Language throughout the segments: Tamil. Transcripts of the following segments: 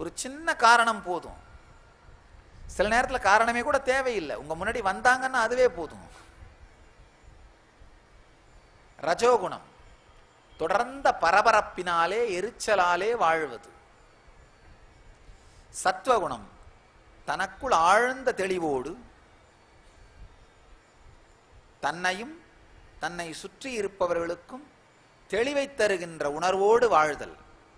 ஒரு சின்ன காரணம் போதும் சில நேரத்துல காரணமே கூட தேவையில்லை உங்க முன்னாடி வந்தாங்கன்னா அதுவே போதும் ரஜோகுணம் தொடர்ந்த பரபரப்பினாலே எரிச்சலாலே வாழ்வது சத்வகுணம் தனக்குள் ஆழ்ந்த தெளிவோடு தன்னையும் தன்னை சுற்றி இருப்பவர்களுக்கும் தெளிவை தருகின்ற உணர்வோடு வாழ்தல்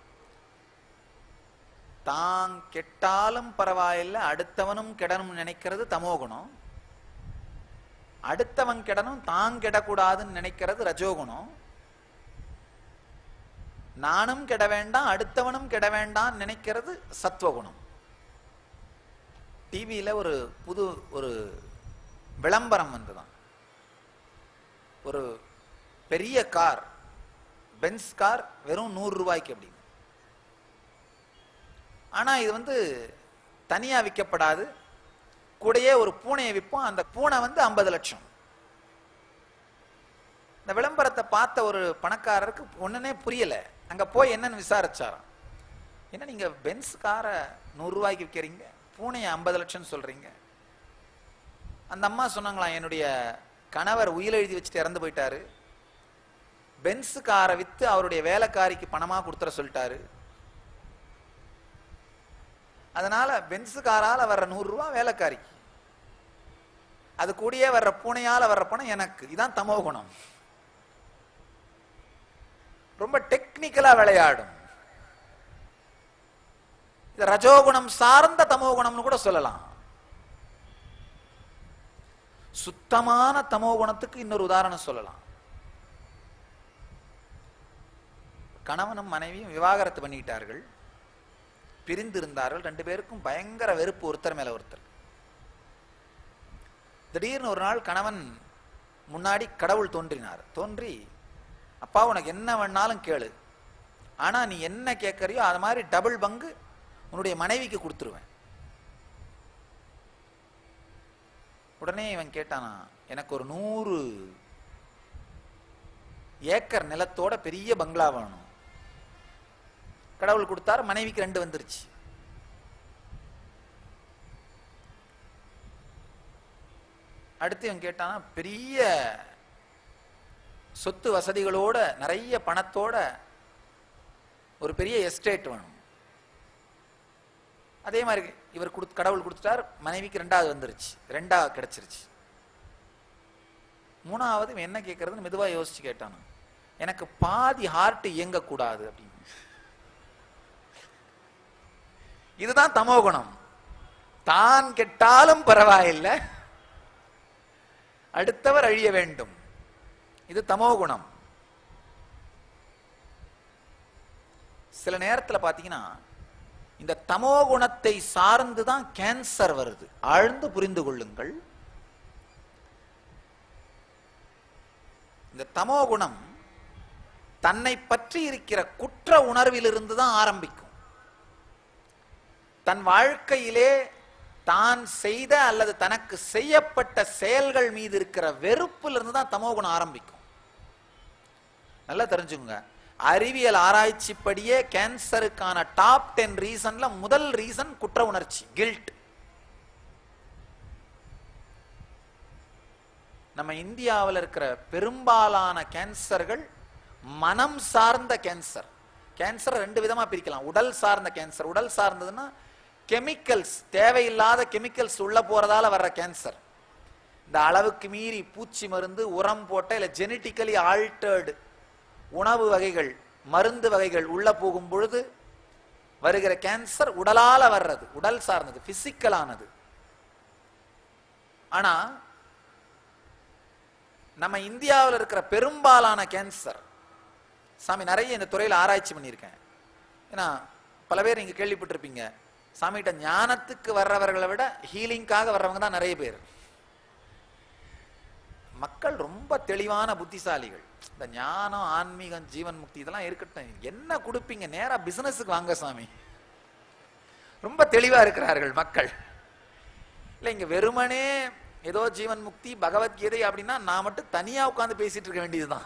தான் கெட்டாலும் பரவாயில்லை அடுத்தவனும் கெடணும் நினைக்கிறது தமோகுணம் அடுத்தவன் கெடணும் தான் கெடக்கூடாதுன்னு நினைக்கிறது ரஜோகுணம் நானும் கெட வேண்டாம் அடுத்தவனும் கெட வேண்டாம் நினைக்கிறது சத்வகுணம் டிவியில ஒரு புது ஒரு விளம்பரம் வந்துதான் ஒரு பெரிய கார் பென்ஸ் கார் வெறும் நூறு ரூபாய்க்கு அப்படின்னு ஆனா இது வந்து தனியா விற்கப்படாது கூடயே ஒரு பூனையை விற்போம் அந்த பூனை வந்து ஐம்பது லட்சம் இந்த விளம்பரத்தை பார்த்த ஒரு பணக்காரருக்கு ஒண்ணுனே புரியல அங்க போய் என்னன்னு விசாரிச்சாராம் என்ன நீங்க பென்ஸ் காரை நூறு ரூபாய்க்கு விற்கிறீங்க பூனையை ஐம்பது லட்சம் சொல்றீங்க அந்த அம்மா சொன்னாங்களாம் என்னுடைய கணவர் உயில் எழுதி வச்சுட்டு இறந்து போயிட்டாரு பென்ஸ் காரை வித்து அவருடைய வேலைக்காரிக்கு பணமா கொடுத்துற சொல்லிட்டாரு அதனால பென்ஸ் காரால வர்ற நூறு ரூபாய் வேலைக்காரிக்கு அது கூடயே வர்ற பூனையால வர்ற பணம் எனக்கு இதான் தமோ குணம் ரொம்ப டெக்னிக்கலா விளையாடும் இது ரஜோகுணம் சார்ந்த தமோ குணம்னு கூட சொல்லலாம் சுத்தமான தமோ குணத்துக்கு இன்னொரு உதாரணம் சொல்லலாம் கணவனும் மனைவியும் விவாகரத்து பண்ணிட்டார்கள் பிரிந்திருந்தார்கள் ரெண்டு பேருக்கும் பயங்கர வெறுப்பு ஒருத்தர் மேல ஒருத்தர் திடீர்னு ஒரு நாள் கணவன் முன்னாடி கடவுள் தோன்றினார் தோன்றி அப்பா உனக்கு என்ன வேணாலும் கேளு ஆனா நீ என்ன கேட்கறியோ அது மாதிரி டபுள் பங்கு உன்னுடைய மனைவிக்கு கொடுத்துருவேன் உடனே இவன் கேட்டானா எனக்கு ஒரு நூறு ஏக்கர் நிலத்தோட பெரிய பங்களா வேணும் கடவுள் கொடுத்தாரு மனைவிக்கு ரெண்டு வந்துருச்சு அடுத்து இவன் கேட்டானா பெரிய சொத்து வசதிகளோட நிறைய பணத்தோட ஒரு பெரிய எஸ்டேட் வேணும் அதே மாதிரி இவர் கொடுத்து கடவுள் கொடுத்துட்டார் மனைவிக்கு ரெண்டாவது வந்துருச்சு ரெண்டாவது கிடைச்சிருச்சு மூணாவது இவன் என்ன கேட்கறதுன்னு மெதுவா யோசிச்சு கேட்டானு எனக்கு பாதி ஹார்ட் இயங்கக்கூடாது அப்படின்னு இதுதான் தமோகுணம் தான் கெட்டாலும் பரவாயில்லை அடுத்தவர் அழிய வேண்டும் இது தமோகுணம் சில நேரத்துல பாத்தீங்கன்னா இந்த தமோ குணத்தை சார்ந்து தான் கேன்சர் வருது ஆழ்ந்து புரிந்து கொள்ளுங்கள் இந்த தமோ குணம் தன்னை பற்றி இருக்கிற குற்ற உணர்விலிருந்து தான் ஆரம்பிக்கும் தன் வாழ்க்கையிலே தான் செய்த அல்லது தனக்கு செய்யப்பட்ட செயல்கள் மீது இருக்கிற வெறுப்புல இருந்து தான் தமோ குணம் ஆரம்பிக்கும் நல்லா தெரிஞ்சுங்க அறிவியல் ஆராய்ச்சிப்படியே கேன்சருக்கான டாப் டென் ரீசன்ல முதல் ரீசன் குற்ற உணர்ச்சி கில்ட் நம்ம இந்தியாவில் இருக்கிற பெரும்பாலான கேன்சர்கள் மனம் சார்ந்த கேன்சர் கேன்சர் ரெண்டு விதமா பிரிக்கலாம் உடல் சார்ந்த கேன்சர் உடல் சார்ந்ததுன்னா கெமிக்கல்ஸ் தேவையில்லாத கெமிக்கல்ஸ் உள்ள போறதால வர்ற கேன்சர் இந்த அளவுக்கு மீறி பூச்சி மருந்து உரம் போட்ட இல்ல ஜெனட்டிக்கலி ஆல்டர்டு உணவு வகைகள் மருந்து வகைகள் உள்ள போகும் பொழுது வருகிற கேன்சர் உடலால வர்றது உடல் சார்ந்தது பிசிக்கலானது ஆனா நம்ம இந்தியாவில் இருக்கிற பெரும்பாலான கேன்சர் சாமி நிறைய இந்த துறையில் ஆராய்ச்சி பண்ணியிருக்கேன் ஏன்னா பல பேர் நீங்க கேள்விப்பட்டிருப்பீங்க சாமிகிட்ட ஞானத்துக்கு வர்றவர்களை விட ஹீலிங்காக வர்றவங்க தான் நிறைய பேர் மக்கள் ரொம்ப தெளிவான புத்திசாலிகள் இந்த ஞானம் ஆன்மீகம் ஜீவன் முக்தி இதெல்லாம் இருக்கட்டும் என்ன கொடுப்பீங்க நேரா பிசினஸுக்கு வாங்க சாமி ரொம்ப தெளிவா இருக்கிறார்கள் மக்கள் இல்ல இங்க வெறுமனே ஏதோ ஜீவன் முக்தி பகவத்கீதை அப்படின்னா நான் மட்டும் தனியா உட்கார்ந்து பேசிட்டு இருக்க வேண்டியதுதான்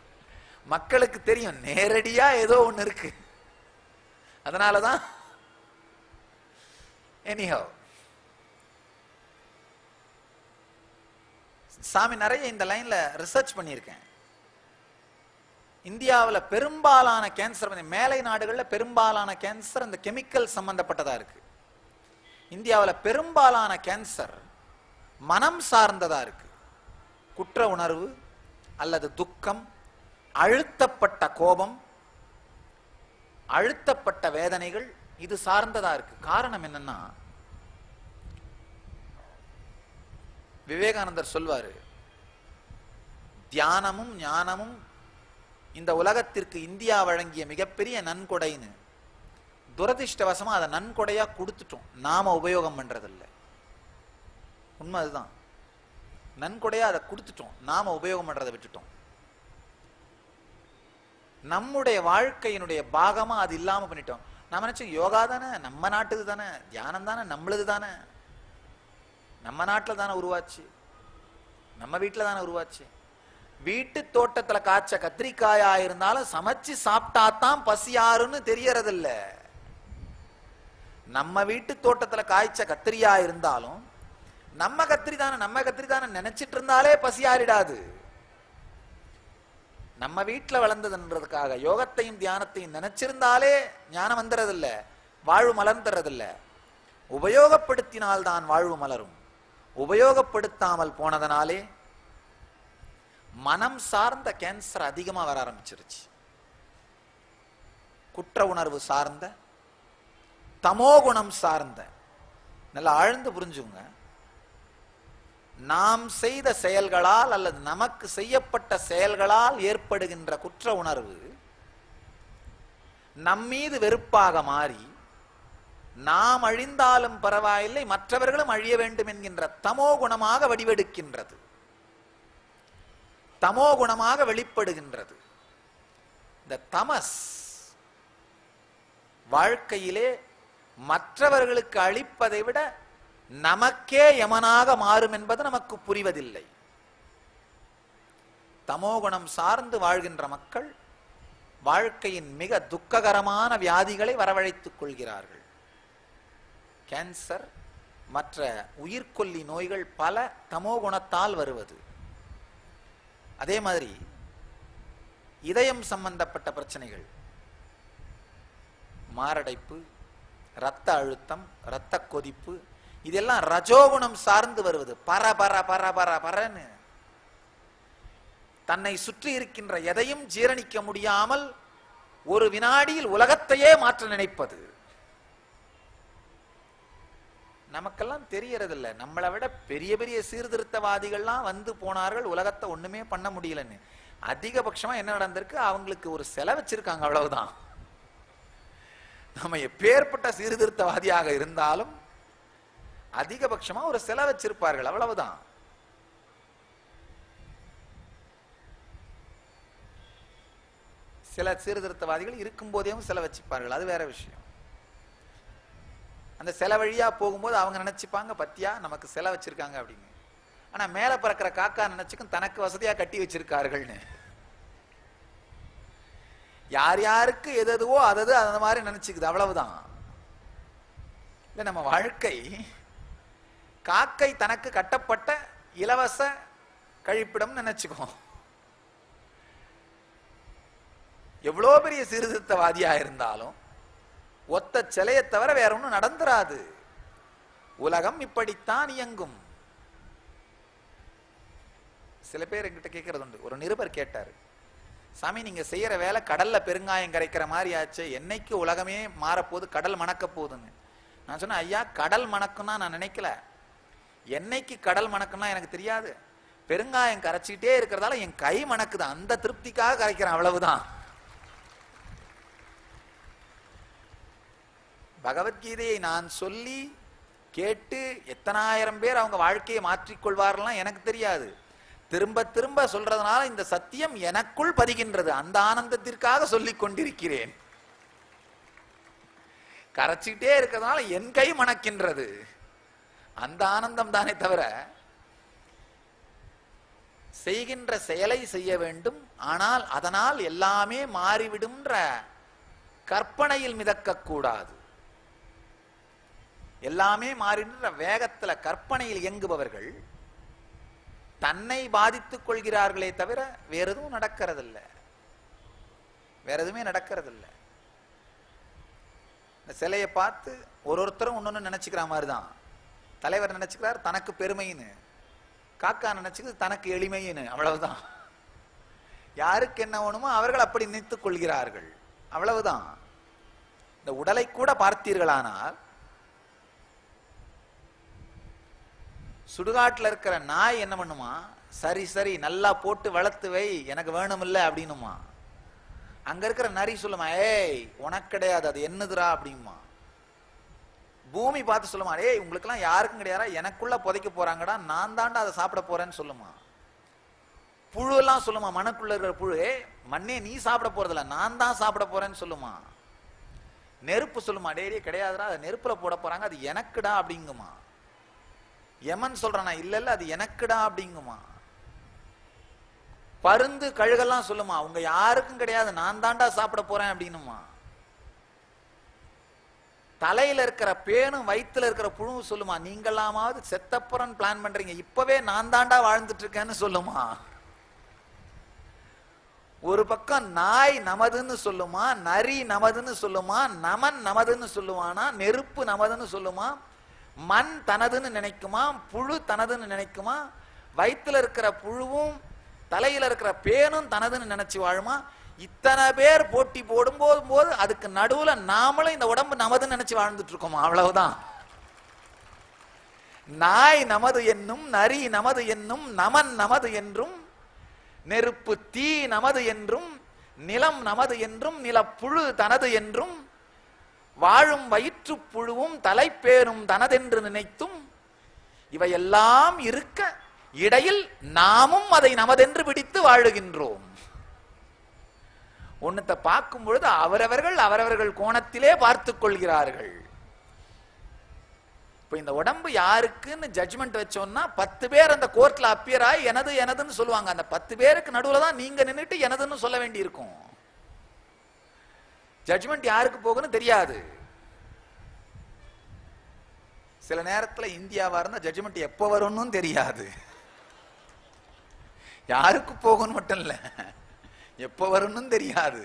மக்களுக்கு தெரியும் நேரடியா ஏதோ ஒண்ணு இருக்கு அதனாலதான் எனிஹவ் சாமி நிறைய இந்த லைன்ல ரிசர்ச் பண்ணியிருக்கேன் இந்தியாவுல பெரும்பாலான கேன்சர் வந்து மேலை நாடுகள்ல பெரும்பாலான கேன்சர் அந்த கெமிக்கல் சம்பந்தப்பட்டதா இருக்கு இந்தியாவுல பெரும்பாலான கேன்சர் மனம் சார்ந்ததா இருக்கு குற்ற உணர்வு அல்லது துக்கம் அழுத்தப்பட்ட கோபம் அழுத்தப்பட்ட வேதனைகள் இது சார்ந்ததா இருக்கு காரணம் என்னன்னா விவேகானந்தர் சொல்வாரு தியானமும் ஞானமும் இந்த உலகத்திற்கு இந்தியா வழங்கிய மிகப்பெரிய நன்கொடைன்னு துரதிர்ஷ்டவசமா அதை நன்கொடையா கொடுத்துட்டோம் நாம உபயோகம் பண்றதில்ல உண்மை அதுதான் நன்கொடையா அதை கொடுத்துட்டோம் நாம உபயோகம் பண்றதை விட்டுட்டோம் நம்முடைய வாழ்க்கையினுடைய பாகமா அது இல்லாம பண்ணிட்டோம் நாம நினைச்சோம் யோகா தானே நம்ம நாட்டுது தானே தியானம் தானே நம்மளது தானே நம்ம நாட்டில் தானே உருவாச்சு நம்ம வீட்டில் தானே உருவாச்சு வீட்டு தோட்டத்துல காய்ச்ச கத்திரிக்காயா இருந்தாலும் சமைச்சு சாப்பிட்டா தான் பசி யாருன்னு தெரியறதில்ல நம்ம வீட்டு தோட்டத்துல காய்ச்ச கத்திரியா இருந்தாலும் நம்ம கத்திரி தானே நம்ம கத்திரி தானே நினைச்சிட்டு இருந்தாலே பசி ஆறிடாது நம்ம வீட்டுல வளர்ந்ததுன்றதுக்காக யோகத்தையும் தியானத்தையும் நினைச்சிருந்தாலே ஞானம் வந்துறதில்ல வாழ்வு மலர்ந்துறதில்ல உபயோகப்படுத்தினால் தான் வாழ்வு மலரும் உபயோகப்படுத்தாமல் போனதனாலே மனம் சார்ந்த கேன்சர் அதிகமா வர ஆரம்பிச்சிருச்சு குற்ற உணர்வு சார்ந்த தமோ குணம் சார்ந்த நல்லா ஆழ்ந்து புரிஞ்சுங்க நாம் செய்த செயல்களால் அல்லது நமக்கு செய்யப்பட்ட செயல்களால் ஏற்படுகின்ற குற்ற உணர்வு நம்மீது வெறுப்பாக மாறி நாம் அழிந்தாலும் பரவாயில்லை மற்றவர்களும் அழிய வேண்டும் என்கின்ற தமோ குணமாக வடிவெடுக்கின்றது தமோ குணமாக வெளிப்படுகின்றது இந்த தமஸ் வாழ்க்கையிலே மற்றவர்களுக்கு அளிப்பதை விட நமக்கே யமனாக மாறும் என்பது நமக்கு புரிவதில்லை தமோகுணம் சார்ந்து வாழ்கின்ற மக்கள் வாழ்க்கையின் மிக துக்ககரமான வியாதிகளை வரவழைத்துக் கொள்கிறார்கள் கேன்சர் மற்ற உயிர்கொல்லி நோய்கள் பல தமோகுணத்தால் வருவது அதே மாதிரி இதயம் சம்பந்தப்பட்ட பிரச்சனைகள் மாரடைப்பு இரத்த அழுத்தம் இரத்த கொதிப்பு இதெல்லாம் ரஜோகுணம் சார்ந்து வருவது பர பர பர பர பரன்னு தன்னை சுற்றி இருக்கின்ற எதையும் ஜீரணிக்க முடியாமல் ஒரு வினாடியில் உலகத்தையே மாற்ற நினைப்பது நமக்கெல்லாம் தெரியறதில்ல நம்மளை விட பெரிய பெரிய சீர்திருத்தவாதிகள்லாம் வந்து போனார்கள் உலகத்தை ஒண்ணுமே பண்ண முடியலன்னு அதிகபட்சமா என்ன நடந்திருக்கு அவங்களுக்கு ஒரு செலவு வச்சிருக்காங்க அவ்வளவுதான் நம்ம எப்பேற்பட்ட சீர்திருத்தவாதியாக இருந்தாலும் அதிகபட்சமா ஒரு செலவு வச்சிருப்பார்கள் அவ்வளவுதான் சில சீர்திருத்தவாதிகள் இருக்கும் போதேவும் செலவு வச்சுப்பார்கள் அது வேற விஷயம் அந்த சில வழியா போகும்போது அவங்க நினைச்சுப்பாங்க பத்தியா நமக்கு செல வச்சிருக்காங்க அப்படின்னு ஆனா மேல பறக்கிற காக்கா நினைச்சுக்கும் தனக்கு வசதியா கட்டி வச்சிருக்கார்கள்னு யார் யாருக்கு எது எதுவோ அதது அந்த மாதிரி நினைச்சுக்குது அவ்வளவுதான் இல்ல நம்ம வாழ்க்கை காக்கை தனக்கு கட்டப்பட்ட இலவச கழிப்பிடம் நினைச்சுக்கோ எவ்வளோ பெரிய சீர்திருத்தவாதியா இருந்தாலும் ஒத்த சிலையை தவிர வேற ஒன்றும் நடந்துராது உலகம் இப்படித்தான் இயங்கும் சில பேர் என்கிட்ட கேட்கறது உண்டு ஒரு நிருபர் கேட்டாரு சாமி நீங்க செய்யற வேலை கடல்ல பெருங்காயம் கரைக்கிற மாதிரி ஆச்சு என்னைக்கு உலகமே மாறப்போகுது கடல் மணக்க போகுதுன்னு நான் சொன்னேன் ஐயா கடல் மணக்கும்னா நான் நினைக்கல என்னைக்கு கடல் மணக்கும்னா எனக்கு தெரியாது பெருங்காயம் கரைச்சிக்கிட்டே இருக்கிறதால என் கை மணக்குது அந்த திருப்திக்காக கரைக்கிறேன் அவ்வளவுதான் பகவத்கீதையை நான் சொல்லி கேட்டு எத்தனாயிரம் பேர் அவங்க வாழ்க்கையை மாற்றிக்கொள்வார்கள்லாம் எனக்கு தெரியாது திரும்ப திரும்ப சொல்றதுனால இந்த சத்தியம் எனக்குள் பதிகின்றது அந்த ஆனந்தத்திற்காக சொல்லிக் கொண்டிருக்கிறேன் கரைச்சிக்கிட்டே இருக்கிறதுனால என் கை மணக்கின்றது அந்த ஆனந்தம் தானே தவிர செய்கின்ற செயலை செய்ய வேண்டும் ஆனால் அதனால் எல்லாமே மாறிவிடும்ன்ற கற்பனையில் மிதக்க கூடாது எல்லாமே மாறின்ற வேகத்துல கற்பனையில் இயங்குபவர்கள் தன்னை பாதித்துக் கொள்கிறார்களே தவிர வேற எதுவும் நடக்கிறதில்ல வேற எதுவுமே நடக்கிறதில்ல இந்த சிலையை பார்த்து ஒரு ஒருத்தரும் ஒன்னொன்னு நினைச்சுக்கிற மாதிரி தான் தலைவர் நினைச்சுக்கிறார் தனக்கு பெருமைன்னு காக்கா நினைச்சுக்கிறது தனக்கு எளிமைன்னு அவ்வளவுதான் யாருக்கு என்ன வேணுமோ அவர்கள் அப்படி நினைத்துக் கொள்கிறார்கள் அவ்வளவுதான் இந்த உடலை கூட பார்த்தீர்களானால் சுடுகாட்டுல இருக்கிற நாய் என்ன பண்ணுமா சரி சரி நல்லா போட்டு வளர்த்து வை எனக்கு வேணுமில்ல அப்படின்னுமா அங்க இருக்கிற நரி சொல்லுமா ஏய் உனக்கு கிடையாது அது என்னதுடா அப்படிங்குமா பூமி பார்த்து சொல்லுமா ஏய் உங்களுக்கெல்லாம் யாருக்கும் கிடையாதா எனக்குள்ள புதைக்க போறாங்கடா நான் தாண்டா அதை சாப்பிட போறேன்னு சொல்லுமா புழு எல்லாம் சொல்லுமா மனக்குள்ள இருக்கிற புழு "ஏய், மண்ணே நீ சாப்பிட போறதில்ல நான் தான் சாப்பிட போறேன்னு சொல்லுமா நெருப்பு சொல்லுமா டேய் டேய், கிடையாதுடா அதை நெருப்புல போட போறாங்க அது எனக்குடா அப்படிங்குமா யமன் சொல்றானா இல்ல இல்ல அது எனக்குடா அப்படிங்குமா பருந்து கழுகெல்லாம் சொல்லுமா உங்க யாருக்கும் கிடையாது நான் தாண்டா சாப்பிட போறேன் அப்படின்னுமா தலையில இருக்கிற பேனும் வயித்துல இருக்கிற புழுவும் சொல்லுமா நீங்களாமாவது செத்தப்புறம் பிளான் பண்றீங்க இப்பவே நான் தாண்டா வாழ்ந்துட்டு இருக்கேன்னு சொல்லுமா ஒரு பக்கம் நாய் நமதுன்னு சொல்லுமா நரி நமதுன்னு சொல்லுமா நமன் நமதுன்னு சொல்லுவானா நெருப்பு நமதுன்னு சொல்லுமா மண் தனதுன்னு நினைக்குமா புழு தனதுன்னு நினைக்குமா வயித்துல இருக்கிற புழுவும் தலையில இருக்கிற பேனும் தனதுன்னு நினைச்சு வாழுமா இத்தனை பேர் போட்டி போடும்போது போது அதுக்கு நடுவுல நாமளும் இந்த உடம்பு நமதுன்னு நினைச்சு வாழ்ந்துட்டு இருக்கோமா அவ்வளவுதான் நாய் நமது என்னும் நரி நமது என்னும் நமன் நமது என்றும் நெருப்பு தீ நமது என்றும் நிலம் நமது என்றும் நிலப்புழு தனது என்றும் வாழும் வயிற்றுப் புழுவும் தலைப்பேரும் தனதென்று நினைத்தும் இவையெல்லாம் இருக்க இடையில் நாமும் அதை நமதென்று பிடித்து வாழுகின்றோம் ஒன்னத்தை பார்க்கும் பொழுது அவரவர்கள் அவரவர்கள் கோணத்திலே பார்த்துக் கொள்கிறார்கள் இப்ப இந்த உடம்பு யாருக்குன்னு ஜட்ஜ்மெண்ட் வச்சோம்னா பத்து பேர் அந்த கோர்ட்ல அப்பியர் ஆகி எனது எனதுன்னு சொல்லுவாங்க அந்த பத்து பேருக்கு நடுவுல தான் நீங்க நின்னுட்டு எனதுன்னு சொல்ல வேண்டி இருக்கும் ஜட்ஜ்மெண்ட் யாருக்கு போகும்னு தெரியாது சில நேரத்துல இந்தியாவா இருந்தா ஜட்ஜ்மெண்ட் எப்போ வரும்னு தெரியாது யாருக்கு போகும்னு மட்டும் இல்ல எப்போ வரும்னு தெரியாது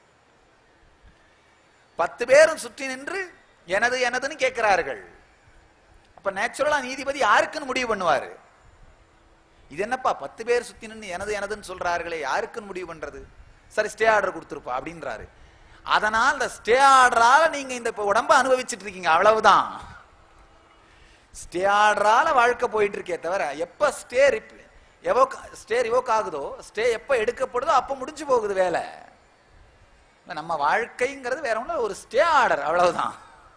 பத்து பேரும் சுற்றி நின்று எனது எனதுன்னு கேட்கிறார்கள் அப்ப நேச்சுரலா நீதிபதி யாருக்குன்னு முடிவு பண்ணுவாரு இது என்னப்பா பத்து பேர் சுத்தி நின்று எனது எனதுன்னு சொல்றார்களே யாருக்குன்னு முடிவு பண்றது சரி ஸ்டே ஆர்டர் கொடுத்துருப்பா அப்படின்றாரு அதனால் இந்த ஸ்டே ஆர்டரால நீங்க இந்த இப்ப உடம்ப அனுபவிச்சுட்டு இருக்கீங்க அவ்வளவுதான் ஸ்டே ஆர்டரால வாழ்க்கை போயிட்டு இருக்கே தவிர எப்ப ஸ்டே எவோக் ஸ்டே ரிவோக் ஆகுதோ ஸ்டே எப்ப எடுக்கப்படுதோ அப்ப முடிஞ்சு போகுது வேலை இல்ல, நம்ம வாழ்க்கைங்கிறது வேற ஒண்ணும் இல்ல, ஒரு ஸ்டே ஆர்டர் அவ்வளவுதான்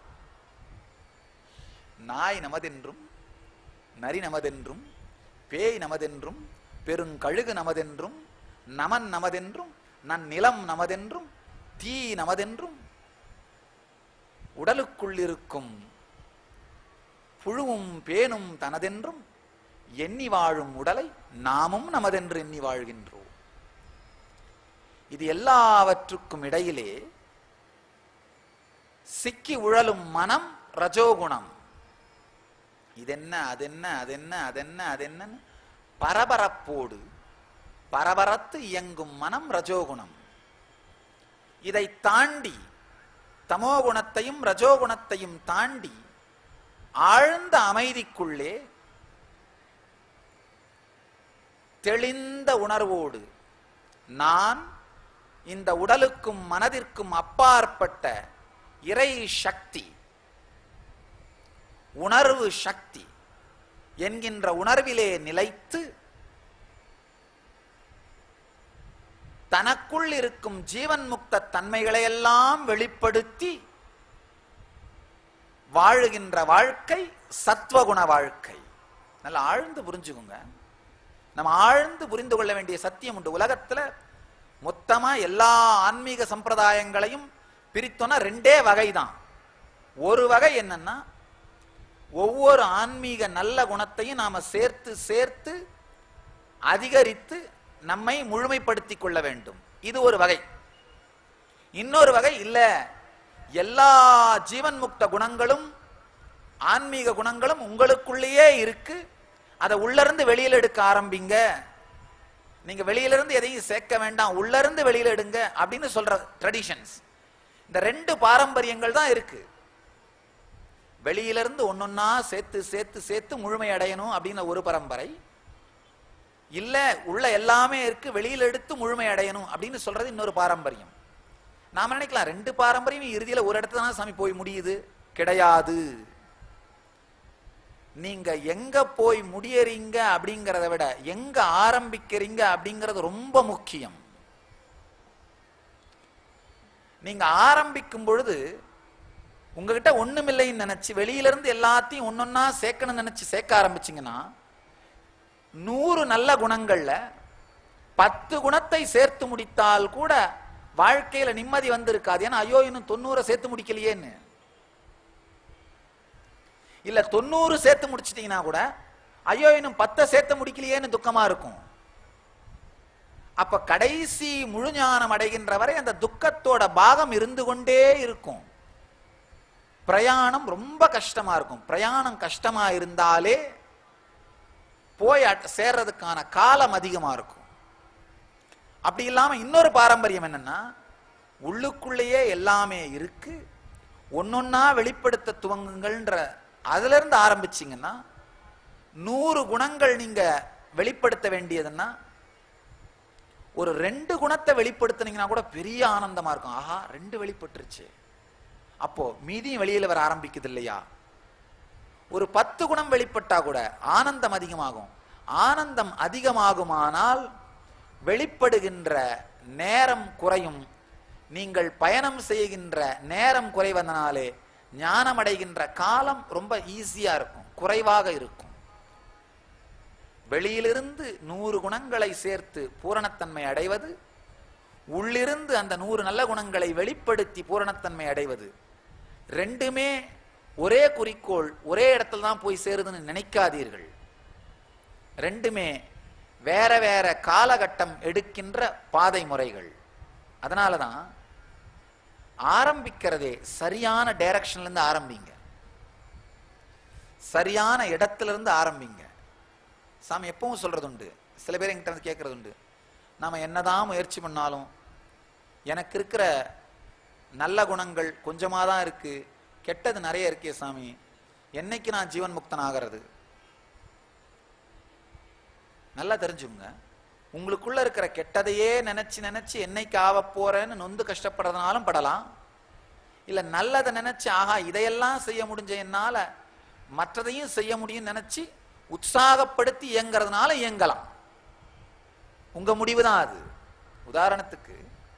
நாய் நமதென்றும் நரி நமதென்றும் பேய் நமதென்றும் பெருங்கழுகு நமதென்றும் நமன் நமதென்றும் நன் நிலம் நமதென்றும் தீ நமதென்றும் உடலுக்குள் இருக்கும் புழுவும் பேனும் தனதென்றும் எண்ணி வாழும் உடலை நாமும் நமதென்று எண்ணி வாழ்கின்றோம் இது எல்லாவற்றுக்கும் இடையிலே சிக்கி உழலும் மனம் ரஜோகுணம் இதென்ன அதென்ன அதென்ன அதென்ன அதென்னன்னு பரபரப்போடு பரபரத்து இயங்கும் மனம் ரஜோகுணம் இதை தாண்டி தமோகுணத்தையும் ரஜோகுணத்தையும் தாண்டி ஆழ்ந்த அமைதிக்குள்ளே தெளிந்த உணர்வோடு நான் இந்த உடலுக்கும் மனதிற்கும் அப்பாற்பட்ட இறை சக்தி உணர்வு சக்தி என்கின்ற உணர்விலே நிலைத்து தனக்குள் இருக்கும் ஜீவன் முக்த தன்மைகளையெல்லாம் வெளிப்படுத்தி வாழுகின்ற வாழ்க்கை சத்வகுண வாழ்க்கை நல்லா ஆழ்ந்து புரிஞ்சுக்குங்க நம்ம ஆழ்ந்து புரிந்து கொள்ள வேண்டிய சத்தியம் உண்டு உலகத்துல மொத்தமா எல்லா ஆன்மீக சம்பிரதாயங்களையும் பிரித்தோன்னா ரெண்டே வகை தான் ஒரு வகை என்னன்னா ஒவ்வொரு ஆன்மீக நல்ல குணத்தையும் நாம சேர்த்து சேர்த்து அதிகரித்து நம்மை முழுமைப்படுத்திக் கொள்ள வேண்டும் இது ஒரு வகை இன்னொரு வகை இல்ல எல்லா ஜீவன் முக்த குணங்களும் ஆன்மீக குணங்களும் உங்களுக்குள்ளேயே இருக்கு அதை உள்ள இருந்து வெளியில எடுக்க ஆரம்பிங்க நீங்க வெளியில இருந்து எதையும் சேர்க்க வேண்டாம் உள்ள இருந்து வெளியில எடுங்க அப்படின்னு சொல்ற ட்ரெடிஷன்ஸ் இந்த ரெண்டு பாரம்பரியங்கள் தான் இருக்கு வெளியில இருந்து ஒன்னொன்னா சேர்த்து சேர்த்து சேர்த்து முழுமை அடையணும் அப்படின்னு ஒரு பரம்பரை இல்ல உள்ள எல்லாமே இருக்கு வெளியில எடுத்து முழுமை அடையணும் அப்படின்னு சொல்றது இன்னொரு பாரம்பரியம் நாம நினைக்கலாம் ரெண்டு பாரம்பரியம் இறுதியில ஒரு இடத்துல தான் சாமி போய் முடியுது கிடையாது நீங்க எங்க போய் முடியறீங்க அப்படிங்கறத விட எங்க ஆரம்பிக்கிறீங்க அப்படிங்கிறது ரொம்ப முக்கியம் நீங்க ஆரம்பிக்கும் பொழுது உங்ககிட்ட ஒண்ணுமில்லைன்னு நினைச்சு வெளியில இருந்து எல்லாத்தையும் ஒன்னொன்னா சேர்க்கணும்னு நினைச்சு சேர்க்க ஆரம்பிச்சீங்கன்னா நூறு நல்ல குணங்கள்ல பத்து குணத்தை சேர்த்து முடித்தால் கூட வாழ்க்கையில நிம்மதி வந்திருக்காது ஏன்னா ஐயோ இன்னும் தொண்ணூறை சேர்த்து முடிக்கலையேன்னு இல்ல தொண்ணூறு சேர்த்து முடிச்சிட்டீங்கன்னா கூட ஐயோ இன்னும் பத்தை சேர்த்து முடிக்கலையேன்னு துக்கமா இருக்கும் அப்ப கடைசி முழு ஞானம் அடைகின்ற வரை அந்த துக்கத்தோட பாகம் இருந்து கொண்டே இருக்கும் பிரயாணம் ரொம்ப கஷ்டமா இருக்கும் பிரயாணம் கஷ்டமா இருந்தாலே போய் அட்- சேர்றதுக்கான காலம் அதிகமா இருக்கும் அப்படி இல்லாம இன்னொரு பாரம்பரியம் என்னன்னா உள்ளுக்குள்ளேயே எல்லாமே இருக்கு ஒன்னொன்னா வெளிப்படுத்த துவங்குங்கள்ன்ற அதுல இருந்து ஆரம்பிச்சீங்கன்னா நூறு குணங்கள் நீங்க வெளிப்படுத்த வேண்டியதுன்னா ஒரு ரெண்டு குணத்தை வெளிப்படுத்துனீங்கன்னா கூட பெரிய ஆனந்தமா இருக்கும் ஆஹா ரெண்டு வெளிப்பட்டுருச்சு அப்போ மீதியும் வெளியில வர ஆரம்பிக்குது இல்லையா ஒரு பத்து குணம் வெளிப்பட்டா கூட ஆனந்தம் அதிகமாகும் ஆனந்தம் அதிகமாகுமானால் வெளிப்படுகின்ற நேரம் குறையும் நீங்கள் பயணம் செய்கின்ற நேரம் குறைவதனாலே ஞானம் அடைகின்ற காலம் ரொம்ப ஈஸியா இருக்கும் குறைவாக இருக்கும் வெளியிலிருந்து நூறு குணங்களை சேர்த்து பூரணத்தன்மை அடைவது உள்ளிருந்து அந்த நூறு நல்ல குணங்களை வெளிப்படுத்தி பூரணத்தன்மை அடைவது ரெண்டுமே ஒரே குறிக்கோள் ஒரே இடத்துல தான் போய் சேருதுன்னு நினைக்காதீர்கள் ரெண்டுமே வேற வேற காலகட்டம் எடுக்கின்ற பாதை முறைகள் அதனால தான் ஆரம்பிக்கிறதே சரியான டைரக்ஷன்ல இருந்து ஆரம்பிங்க சரியான இடத்துல இருந்து ஆரம்பிங்க சாமி எப்பவும் சொல்றது உண்டு சில பேர் என்கிட்ட வந்து கேட்கறது உண்டு நாம என்னதான் முயற்சி பண்ணாலும் எனக்கு இருக்கிற நல்ல குணங்கள் கொஞ்சமாக தான் இருக்கு கெட்டது நிறைய இருக்கே சாமி என்னைக்கு நான் ஜீவன் முக்தன் ஆகிறது நல்லா தெரிஞ்சுங்க உங்களுக்குள்ள இருக்கிற கெட்டதையே நினைச்சு நினைச்சு என்னைக்கு ஆக போறேன்னு நொந்து கஷ்டப்படுறதுனாலும் படலாம் இல்ல நல்லதை நினைச்சு ஆஹா இதையெல்லாம் செய்ய முடிஞ்ச என்னால மற்றதையும் செய்ய முடியும் நினைச்சு உற்சாகப்படுத்தி இயங்குறதுனால இயங்கலாம் உங்க முடிவு தான் அது உதாரணத்துக்கு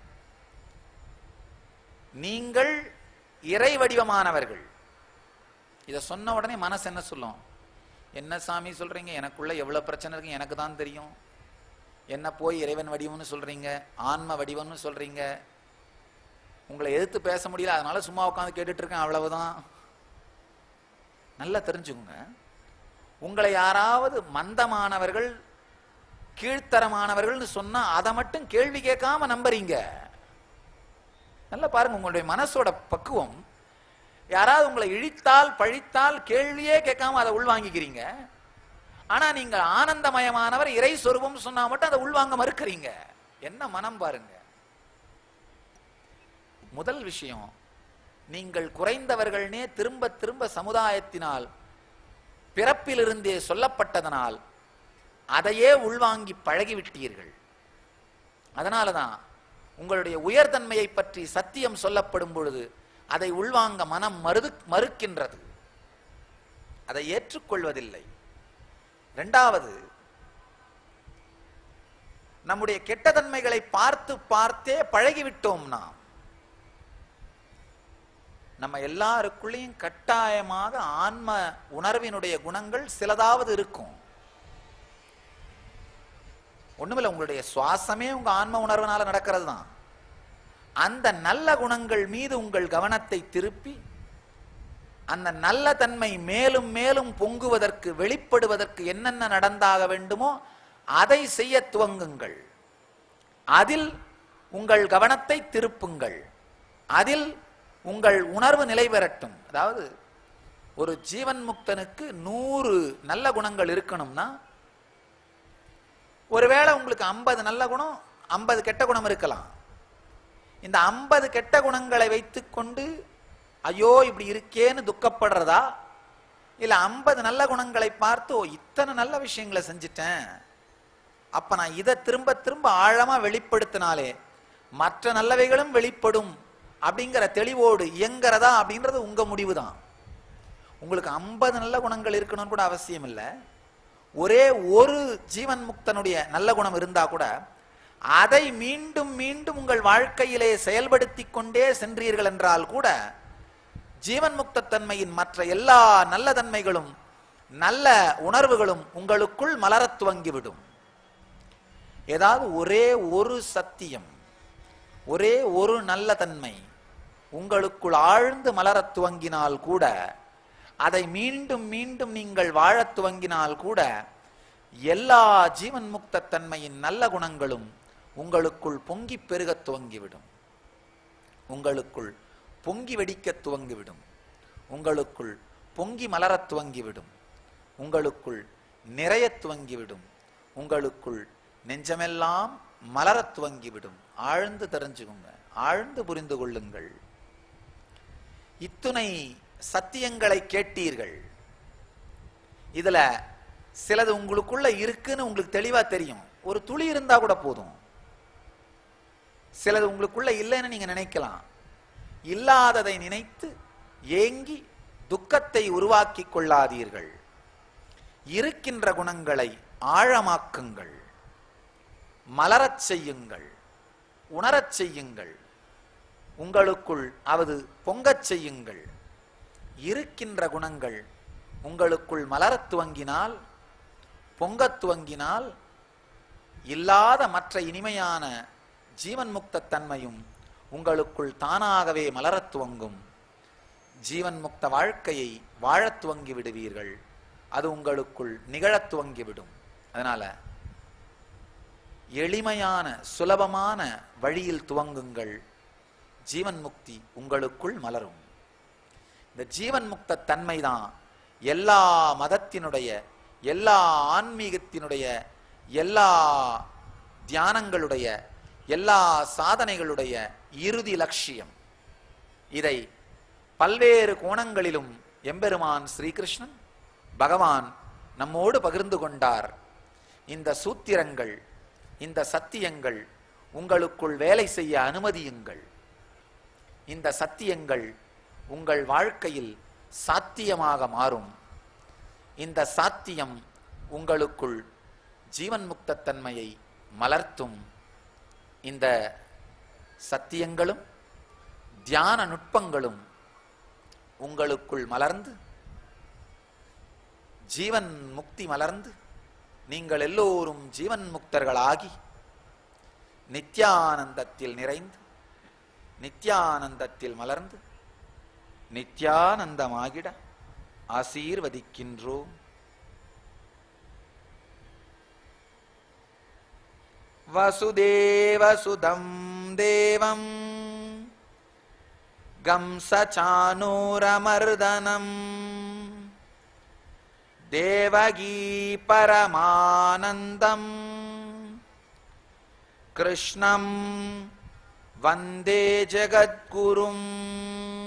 நீங்கள் இறை வடிவமானவர்கள் இத சொன்ன உடனே மனசு என்ன சொல்லும் என்ன சாமி சொல்றீங்க எனக்குள்ள எவ்வளவு பிரச்சனை இருக்கு எனக்கு தான் தெரியும் என்ன போய் இறைவன் வடிவம்னு சொல்றீங்க ஆன்ம வடிவம்னு சொல்றீங்க உங்களை எதிர்த்து பேச முடியல அதனால சும்மா உட்காந்து கேட்டுட்டு இருக்கேன் அவ்வளவுதான் நல்லா தெரிஞ்சுக்குங்க உங்களை யாராவது மந்தமானவர்கள் கீழ்த்தரமானவர்கள்னு சொன்னா அதை மட்டும் கேள்வி கேட்காம நம்புறீங்க நல்லா பாருங்க உங்களுடைய மனசோட பக்குவம் யாராவது உங்களை இழித்தால் பழித்தால் கேள்வியே கேட்காம அதை உள்வாங்கிக்கிறீங்க ஆனா நீங்க ஆனந்தமயமானவர் இறை சொரூபம் சொன்னா மட்டும் அதை உள்வாங்க மறுக்கிறீங்க என்ன மனம் பாருங்க முதல் விஷயம் நீங்கள் குறைந்தவர்கள்னே திரும்ப திரும்ப சமுதாயத்தினால் பிறப்பிலிருந்தே சொல்லப்பட்டதனால் அதையே உள்வாங்கி பழகிவிட்டீர்கள் அதனாலதான் உங்களுடைய உயர்தன்மையை பற்றி சத்தியம் சொல்லப்படும் பொழுது அதை உள்வாங்க மனம் மறுது மறுக்கின்றது அதை ஏற்றுக்கொள்வதில்லை இரண்டாவது நம்முடைய கெட்ட தன்மைகளை பார்த்து பார்த்தே பழகிவிட்டோம் நாம் நம்ம எல்லாருக்குள்ளேயும் கட்டாயமாக ஆன்ம உணர்வினுடைய குணங்கள் சிலதாவது இருக்கும் ஒண்ணுமில்ல உங்களுடைய சுவாசமே உங்க ஆன்ம உணர்வுனால நடக்கிறது தான் அந்த நல்ல குணங்கள் மீது உங்கள் கவனத்தை திருப்பி அந்த நல்ல தன்மை மேலும் மேலும் பொங்குவதற்கு வெளிப்படுவதற்கு என்னென்ன நடந்தாக வேண்டுமோ அதை செய்ய துவங்குங்கள் அதில் உங்கள் கவனத்தை திருப்புங்கள் அதில் உங்கள் உணர்வு நிலை பெறட்டும் அதாவது ஒரு ஜீவன் முக்தனுக்கு நூறு நல்ல குணங்கள் இருக்கணும்னா ஒருவேளை உங்களுக்கு ஐம்பது நல்ல குணம் ஐம்பது கெட்ட குணம் இருக்கலாம் இந்த ஐம்பது கெட்ட குணங்களை வைத்துக்கொண்டு ஐயோ இப்படி இருக்கேன்னு துக்கப்படுறதா இல்ல ஐம்பது நல்ல குணங்களை பார்த்து ஓ இத்தனை நல்ல விஷயங்களை செஞ்சிட்டேன் அப்ப நான் இதை திரும்ப திரும்ப ஆழமா வெளிப்படுத்தினாலே மற்ற நல்லவைகளும் வெளிப்படும் அப்படிங்கிற தெளிவோடு இயங்குறதா அப்படின்றது உங்க முடிவு தான் உங்களுக்கு ஐம்பது நல்ல குணங்கள் இருக்கணும்னு கூட அவசியம் இல்லை ஒரே ஒரு ஜீவன் முக்தனுடைய நல்ல குணம் இருந்தா கூட அதை மீண்டும் மீண்டும் உங்கள் வாழ்க்கையிலே செயல்படுத்தி கொண்டே சென்றீர்கள் என்றால் கூட ஜீவன் முக்த தன்மையின் மற்ற எல்லா நல்ல தன்மைகளும் நல்ல உணர்வுகளும் உங்களுக்குள் மலரத் துவங்கிவிடும் ஏதாவது ஒரே ஒரு சத்தியம் ஒரே ஒரு நல்ல தன்மை உங்களுக்குள் ஆழ்ந்து மலரத் துவங்கினால் கூட அதை மீண்டும் மீண்டும் நீங்கள் வாழத் துவங்கினால் கூட எல்லா ஜீவன் முக்த தன்மையின் நல்ல குணங்களும் உங்களுக்குள் பொங்கி பெருகத் துவங்கிவிடும் உங்களுக்குள் பொங்கி வெடிக்கத் துவங்கிவிடும் உங்களுக்குள் பொங்கி மலரத் துவங்கிவிடும் உங்களுக்குள் நிறையத் துவங்கிவிடும் உங்களுக்குள் நெஞ்சமெல்லாம் மலரத் துவங்கிவிடும் ஆழ்ந்து தெரிஞ்சுக்குங்க ஆழ்ந்து புரிந்து கொள்ளுங்கள் இத்துணை சத்தியங்களை கேட்டீர்கள் இதுல சிலது உங்களுக்குள்ள இருக்குன்னு உங்களுக்கு தெளிவா தெரியும் ஒரு துளி இருந்தா கூட போதும் சிலது உங்களுக்குள்ள இல்லைன்னு நீங்க நினைக்கலாம் இல்லாததை நினைத்து ஏங்கி துக்கத்தை உருவாக்கி கொள்ளாதீர்கள் இருக்கின்ற குணங்களை ஆழமாக்குங்கள் மலரச் செய்யுங்கள் உணரச் செய்யுங்கள் உங்களுக்குள் அவது பொங்கச் செய்யுங்கள் இருக்கின்ற குணங்கள் உங்களுக்குள் மலரத் துவங்கினால் பொங்கத் துவங்கினால் இல்லாத மற்ற இனிமையான ஜீவன் முக்த தன்மையும் உங்களுக்குள் தானாகவே மலரத் துவங்கும் ஜீவன் முக்த வாழ்க்கையை வாழத் துவங்கி விடுவீர்கள் அது உங்களுக்குள் நிகழத் துவங்கிவிடும் அதனால எளிமையான சுலபமான வழியில் துவங்குங்கள் ஜீவன் முக்தி உங்களுக்குள் மலரும் இந்த ஜீவன் முக்த தன்மை தான் எல்லா மதத்தினுடைய எல்லா ஆன்மீகத்தினுடைய எல்லா தியானங்களுடைய எல்லா சாதனைகளுடைய இறுதி லட்சியம் இதை பல்வேறு கோணங்களிலும் எம்பெருமான் ஸ்ரீகிருஷ்ணன் பகவான் நம்மோடு பகிர்ந்து கொண்டார் இந்த சூத்திரங்கள் இந்த சத்தியங்கள் உங்களுக்குள் வேலை செய்ய அனுமதியுங்கள் இந்த சத்தியங்கள் உங்கள் வாழ்க்கையில் சாத்தியமாக மாறும் இந்த சாத்தியம் உங்களுக்குள் ஜீவன் முக்த தன்மையை மலர்த்தும் இந்த சத்தியங்களும் தியான நுட்பங்களும் உங்களுக்குள் மலர்ந்து ஜீவன் முக்தி மலர்ந்து நீங்கள் எல்லோரும் ஜீவன் முக்தர்களாகி நித்யானந்தத்தில் நிறைந்து நித்யானந்தத்தில் மலர்ந்து நித்யானந்தமாகிட ஆசீர்வதிக்கின்றோம் வசுதேவசுதம் தேவம் கம்சச்சானூரமர்தனம் தேவகீ பரமானந்தம் கிருஷ்ணம் வந்தே ஜகத்குரும்